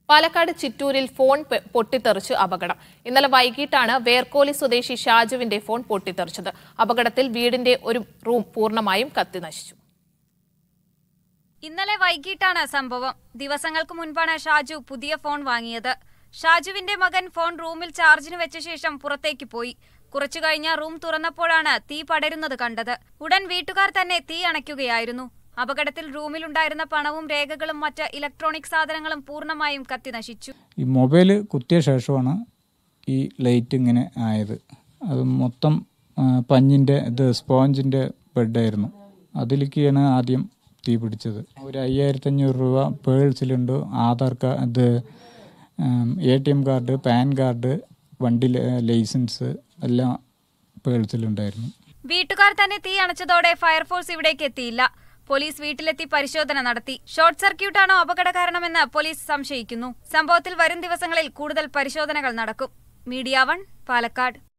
Palakkad ചിറ്റൂരിൽ phone പെ- പൊട്ടിത്തെറിച്ച് അപകടം ഇന്നലെ വൈകിട്ടാണ് വേർക്കോലി സ്വദേശി ഷാജുവിന്റെ ഫോൺ പൊട്ടിത്തെറിച്ചത് അപകടത്തിൽ വീടിന്റെ ഒരു റൂം പൂർണ്ണമായും കത്തിനശിച്ചു ഇന്നലെ വൈകിട്ടാണ് സംഭവം ദിവസങ്ങൾക്ക് മുൻപാണ് ഷാജു പുതിയ ഫോൺ വാങ്ങിയത് ഷാജുവിന്റെ മകൻ ഫോൺ റൂമിൽ ചാർജിന് വെച്ച ശേഷം പുറത്തേക്ക് പോയി കുറച്ചു കഴിഞ്ഞ് റൂം തുറന്നപ്പോഴാണ് തീ പടരുന്നത് കണ്ടത് ഉടൻ വീട്ടുകാർ തന്നെ തീ അണയ്ക്കുകയായിരുന്നു അപകടത്തിൽ റൂമിലുണ്ടായിരുന്ന പണവും രേഖകളും മറ്റ് ഇലക്ട്രോണിക് സാധനങ്ങളും പൂർണ്ണമായും കത്തിനശിച്ചു ഈ മൊബൈൽ കുത്തിയ ശേഷമാണ് ഈ ലൈറ്റ് ഇങ്ങനെ ആയത് അത് മൊത്തം ആ, പഞ്ഞിൻ്റെ ഇത് സ്പോഞ്ചിൻ്റെ ബെഡായിരുന്നു അതിലേക്കാണ് ആദ്യം തീ പിടിച്ചത് ഒരു അയ്യായിരത്തഞ്ഞൂറ് രൂപ പേഴ്സിലുണ്ട് ആധാർ കാർഡ് ഇത് A T M card PAN card വണ്ടി ല- ലൈസൻസ് എല്ലാം പേഴ്സിലുണ്ടായിരുന്നു വീട്ടുകാർ തന്നെ തീ അണച്ചതോടെ ഫയർഫോഴ്സ് ഇവിടേക്ക് എത്തിയില്ല പോലീസ് വീട്ടിലെത്തി പരിശോധന നടത്തി ഷോർട്ട് സർക്യൂട്ടാണോ അപകട കാരണമെന്ന് പോലീസ് സംശയിക്കുന്നു സംഭവത്തിൽ വരും ദിവസങ്ങളിൽ കൂടുതൽ പരിശോധനകൾ നടക്കും മീഡിയ വൺ പാലക്കാട്